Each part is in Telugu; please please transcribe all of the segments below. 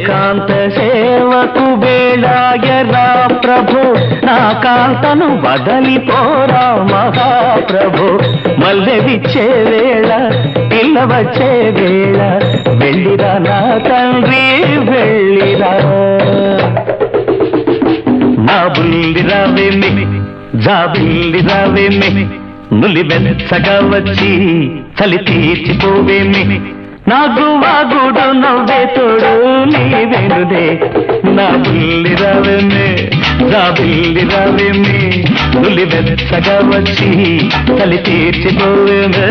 ఏకాంత సేవకు వేళాయరా ప్రభు నా కాంతను వదలిపోరా మహాప్రభు మల్లె విచ్చే వేళ పిల్ల వచ్చే వేళ వెళ్ళిరా నా తండ్రి వెళ్ళిరా నా బుల్లి రావేమి జాబిల్లి రావేమి నులి వెచ్చగా వచ్చి చలి తీర్చిపోవేమి నా గువాగుడు నవ్వే తోడు నీవేనుదే నా బుల్లి రావేమి జాబిల్లి రావేమి నులి వెచ్చగా వచ్చి చలి తీర్చిపోవేమి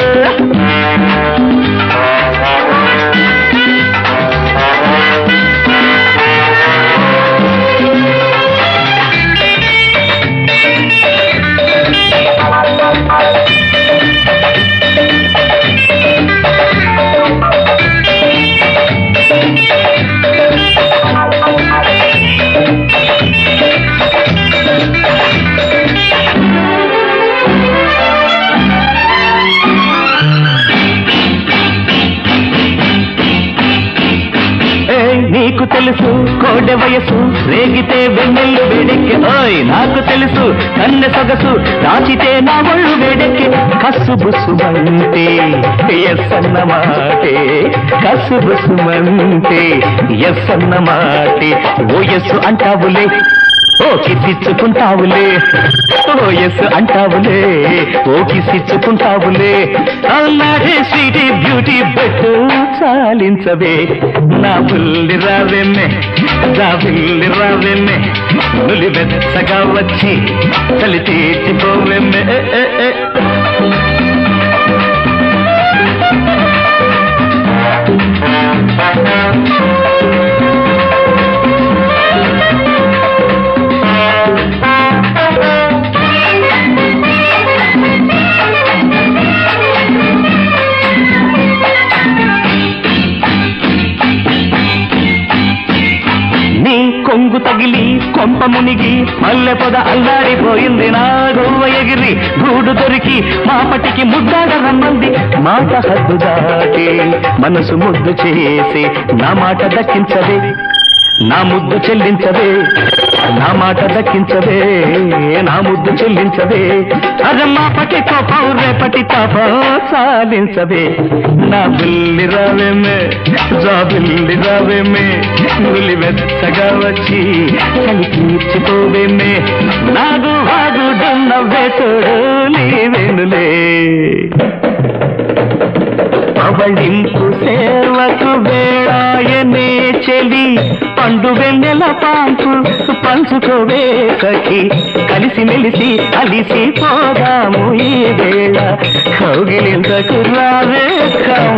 ఏయ్, నీకు తెలుసు కోడె వయసు రేగితే వెన్నెల్లు వేడెక్కి ఓయ్ నాకు తెలుసు కన్నె సొగసు దాచితే నా ఒళ్ళు వేడెక్కి కస్సు బుస్సుమంటే ఎస్ అన్న మాటే కస్సు బుస్సుమంటే ఎస్ అన్న మాటే ఓ ఎస్ అంటావులే ఓ కిసిచ్చుకుంటావులే ఓ ఎస్ అంటావులే ఓ కిసిచ్చుకుంటావులే అల్లాడే స్వీటీ బ్యూటీ బెట్టు చాలించవే నా బుల్లి రావెమ్మె నా బుల్లి రావెమ్మె నులి వెచ్చగా వచ్చి చలి తీర్చిపోవెమ్మె ఏ, ఏ, ఏ. నీ కొంగు తగిలి కొంప మునిగి మల్లె పొద అల్లాడిపోయింది నా గోవ ఎగిరి గూడు దొరికి మాపటికి ముద్దాడ రమ్మంది మాట హద్దు దాటి మనసు ముద్దు చేసి నా మాట దక్కించదే నా ముద్దు చెల్లించదే నా మాట దక్కించదే నా ముద్దు చెల్లించదే అరే మాపటి కోపం రేపటి తాపం సాధించదే నా బిల్లి రావేమే జా బిల్లి రావేమే నులి వెచ్చగా వచ్చి చలి తీర్చిపోవేమే నాగు వాగుడు నవ్వే తోడు నీవేనులే అవళింపు సేవకు వేళాయనే చెలి పండు వెన్నెల పాంపు పంచుకోవే సఖి కలిసి మెలిసి అలిసి పోదాము ఈ వేళ కౌగిలింతకు రావే కమ